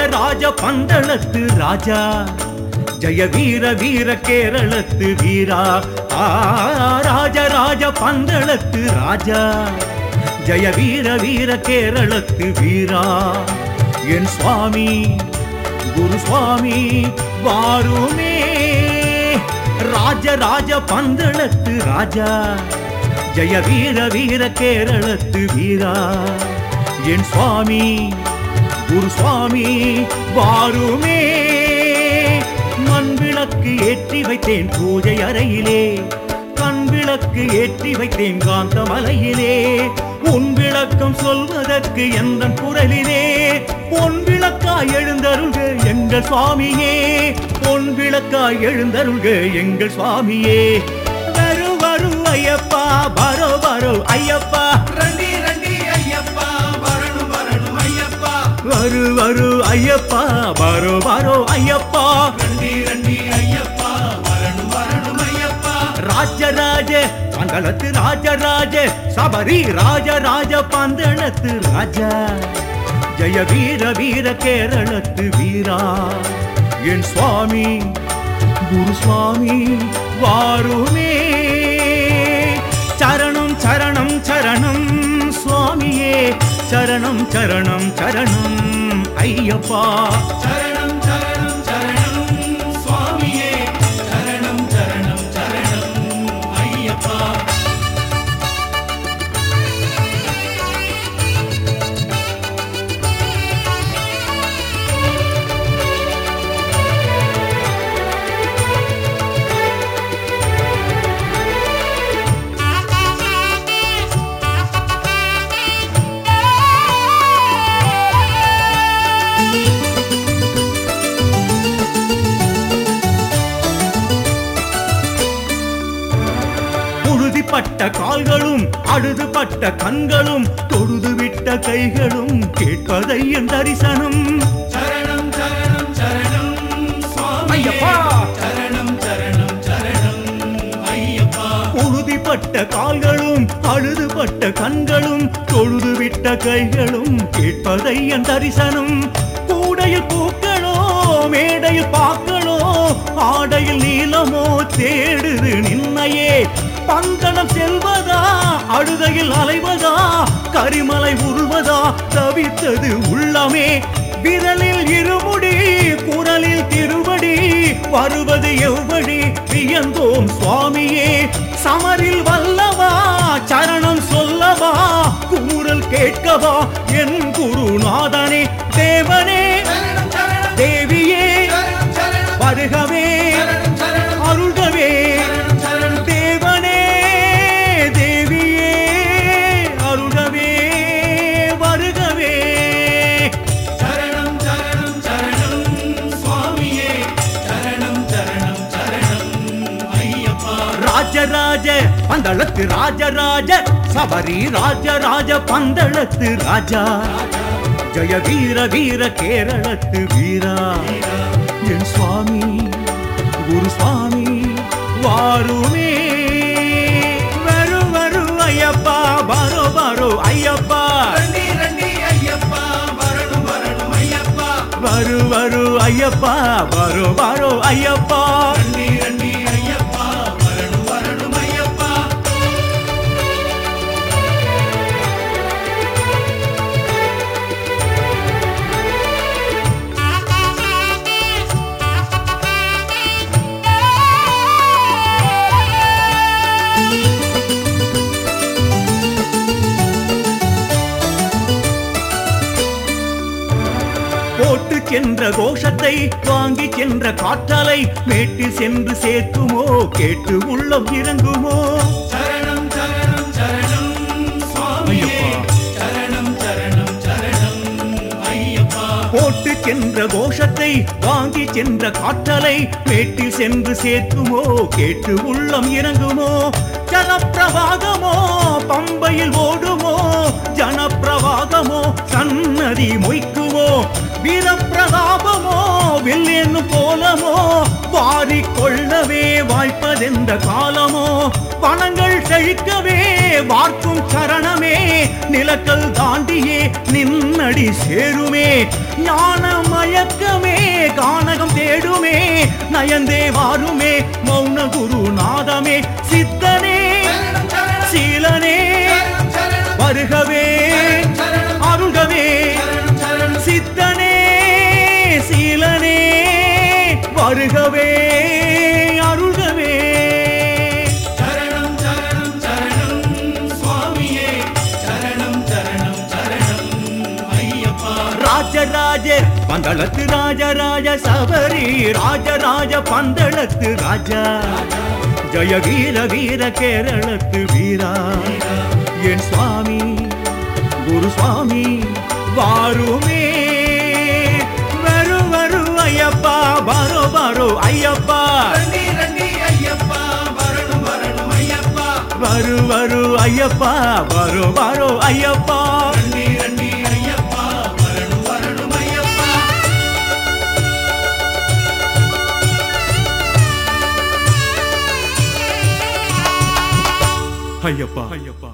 ராஜ பந்தளத்து ராஜா ஜெய வீர வீர கேரளத்து வீரா ஆ ராஜ ராஜ பந்தளத்து ராஜா ஜெய வீர வீர கேரளத்து வீரா என் சுவாமி குரு சுவாமி வாருமே ராஜ ராஜ பந்தளத்து ராஜா ஜெய வீர வீர கேரளத்து வீரா என் சுவாமி குரு சுவாமி வாருமே மண் விளக்கு ஏற்றி வைத்தேன் பூஜை அறையிலே கண் விளக்கு ஏற்றி வைத்தேன் காந்த மலையிலே உன் விளக்கம் சொல்வதற்கு எந்த குரலிலே பொன் விளக்காய் எழுந்தருள்க எங்கள் சுவாமியே பொன் விளக்காய் எழுந்தருள்க எங்கள் சுவாமியே வரு வரு ஐயப்பா பரோ பரோ ஐயப்பா రండి రండి అయ్యప్ప వరణు వరణు అయ్యప్ప வரு வரு ஐயப்பா பரோ பரோ ஐயப்பா రండి రండి అయ్యప్ప వరణు వరణు అయ్యప్ప ராஜராஜ பந்தளத்து ராஜராஜ சபரி ராஜராஜ பந்தளத்து ராஜா ஜெய வீர வீர கேரளத்து வீரா என் சுவாமி குரு சுவாமி வாருமே சரணம் சரணம் சரணம் சுவாமியே சரணம் சரணம் சரணம் ஐயப்பா చరణం చరణం చరణం స్వామియే చరణం చరణం చరణం అయ్యప్ప உறுதிப்பட்ட கால்களும் அழுதுபட்ட கண்களும் தொழுது விட்ட கைகளும் கேட்பதை என் தரிசனம் చరణం చరణం చరణం స్వామియే ஐயப்பா! చరణం చరణం చరణం అయ్యప్ప உறுதிப்பட்ட கால்களும் அழுதுபட்ட கண்களும் தொழுது விட்ட கைகளும் கேட்பதை என் தரிசனம் கூடையில் பூக்களோ மேடையில் பாக்களோ ஆடையில் நீளமோ தேடுது நின்னையே பந்தளம் செல்வதா அழுதையில் அலைவதா கரிமலை உருவதா தவித்தது உள்ளமே விரலில் இருமுடி குரலில் திருவடி வருவது எவ்வழி வியந்தோம் சுவாமியே சமரில் வல்லவா சரணம் சொல்லவா கூறல் கேட்கவா என் குருநாதனே தேவனே చరణం చరణం தேவியே చరణం చరణం வருகவே చరణం చరణం அருள்கவே చరణం చరణం தேவனே தேவியே அருள்கவே வருகவே చరణం చరణం చరణం స్వామియే చరణం చరణం చరణం అయ్యప్ప ராஜராஜ பந்தளத்து ராஜராஜ சபரி ராஜராஜ பந்தளத்து ராஜா ஜெய வீர வீர கேரளத்து வீரா என் சுவாமி குரு சுவாமி வாருமே வரு வரு ஐயப்பா பாரோ பாரோ ஐயப்பா రండి రండి అయ్యప్ప వరణు వరణు అయ్యప్ప வரு வரு ஐயப்பா பாரோ பாரோ ஐயப்பா రండి రండి అయ్యప్ప వరణు వరణు అయ్యప్ప போட்டு சென்ற கோஷத்தை வாங்கி சென்ற காற்றலை மேட்டு சென்று சேர்க்குமோ கேட்டு உள்ளம் இறங்குமோ చరణం చరణం చరణం స్వామియే అయ్యప్ప. చరణం చరణం చరణం అయ్యప్ప போட்டு சென்ற கோஷத்தை வாங்கி சென்ற காற்றலை மேட்டில் சென்று சேர்க்குமோ கேட்டு உள்ளம் இறங்குமோ ஜலப்பிரவாகமோ பம்பையில் ஓடுமோ ஜனப்பிரவாகமோ சன்னதி மொய்க்குமோ வீரப்பிரதாபமோ வில்லேன்னு போலமோ வாரிக் கொள்ளவே வாய்ப்பதெந்த காலமோ வனங்கள் செல்ல செழிக்கவே வார்க்கும் சரணமே நிலக்கல் தாண்டியே நின்னடி சேருமே ஞான மயக்கமே கானகம் தேடுமே நயந்தே வாருமே மௌன குருநாதமே சித்தனே சரணம் சரணம் சீலனே சரணம் சரணம் வருகவே அருள்கவே சரணம் சரணம் சித்தனே சீலனே வருகவே அருள்கவே சரணம் சரணம் சரணம் சுவாமியே சரணம் சரணம் சரணம் ஐயப்பா ராஜராஜ பந்தளத்து ராஜராஜ சபரி ராஜராஜ பந்தளத்து ராஜா ஜய வீர வீர கேரளத்து வீரா என் சுவாமி குரு சுவாமி வாருமே வரு வரு ஐயப்பா பாரோ பாரோ ஐயப்பா ரண்டி ரண்டி ஐயப்பா வரணும் வரணும் ஐயப்பா வரு வரு ஐயப்பா பாரோ பாரோ ஐயப்பா ரண்டி ரண்டி ஐயப்பா வரணும் வரணும் ஐயப்பா ஐயப்பா ஐயப்பா